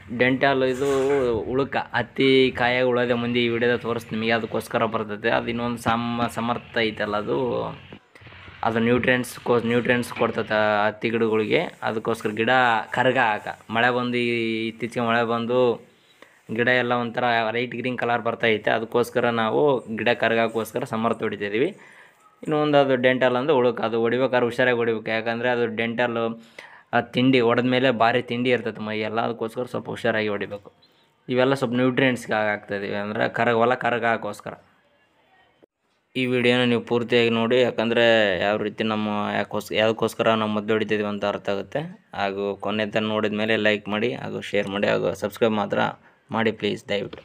dental ಇದು ಉಳುಕ ಹತ್ತಿ ಕಾಯಾಗ ಉಳೋದೆ ಮುಂದೆ ಈ ವಿಡಿಯೋದಾಗ ತೋರಿಸ್ತೀನಿ ನಿಮಗೆ ಅದಕ್ಕೋಸ್ಕರ ಬರ್ತೈತೆ ಅದು ಇನ್ನೊಂದು ಸಮ ಸಮರ್ಥ ಐತಲ್ಲ ಅದು ಅದು ನ್ಯೂಟ್ರಿಯೆಂಟ್ಸ್ ಕೋ ನ್ಯೂಟ್ರಿಯೆಂಟ್ಸ್ ಕೊಡ್ತೈತೆ ಹತ್ತಿ ಗಿಡಗಳಿಗೆ ಅದಕ್ಕೋಸ್ಕರ ಗಿಡ ಕರ್ಗ ಆಗ ಮಳೆ ಬಂದು ಈ ಇತ್ತೀಚೆಗೆ ಮಳೆ ಬಂದು ಗಿಡ ಎಲ್ಲ ಒಂಥರ ಲೈಟ್ ಗ್ರೀನ್ ಕಲರ್ ಬರ್ತೈತೆ ಅದಕ್ಕೋಸ್ಕರ ನಾವು ಗಿಡ ಕರ್ಗಕ್ಕೋಸ್ಕರ ಸಮರ್ಥ ಹೊಡಿತಿದ್ದೀವಿ ಇನ್ನು ಒಂದು ಅದು ಡೆಂಟಲ್ ಅಂದ್ರೆ ಉಳುಕ ಅದು ಹೊಡಿಬೇಕಾದ್ರೆ ಹುಷಾರಾಗಿ ಹೊಡಿಬೇಕು ಯಾಕಂದರೆ ಅದು ಡೆಂಟಲ್ ಆ ತಿಂಡಿ ಹೊಡೆದ ಮೇಲೆ ಭಾರಿ ತಿಂಡಿ ಇರ್ತೈತೆ ಮೈಯೆಲ್ಲ ಅದಕ್ಕೋಸ್ಕರ ಸ್ವಲ್ಪ ಹುಷಾರಾಗಿ ಹೊಡಿಬೇಕು ಇವೆಲ್ಲ ಸ್ವಲ್ಪ ನ್ಯೂಟ್ರಿಯೆಂಟ್ಸ್ಗೆ ಆಗ್ತಾಯಿದ್ದೀವಿ ಅಂದರೆ ಕರಗ ಹೊಲ ಕರಗಕ್ಕೋಸ್ಕರ ಈ ವಿಡಿಯೋನ ನೀವು ಪೂರ್ತಿಯಾಗಿ ನೋಡಿ ಯಾಕಂದರೆ ಯಾವ ರೀತಿ ನಮ್ಮ ಯಾಕೋಸ್ ಯಾವುದಕ್ಕೋಸ್ಕರ ನಾವು ಮದ್ದು ಹೊಡಿತಿದ್ದೀವಿ ಅಂತ ಅರ್ಥ ಆಗುತ್ತೆ ಹಾಗೂ ಕೊನೆ ತನಕ ನೋಡಿದ ಮೇಲೆ ಲೈಕ್ ಮಾಡಿ ಹಾಗೂ ಶೇರ್ ಮಾಡಿ ಹಾಗೂ ಸಬ್ಸ್ಕ್ರೈಬ್ ಮಾತ್ರ ಮಾಡಿ ಪ್ಲೀಸ್ ದಯವಿಟ್ಟು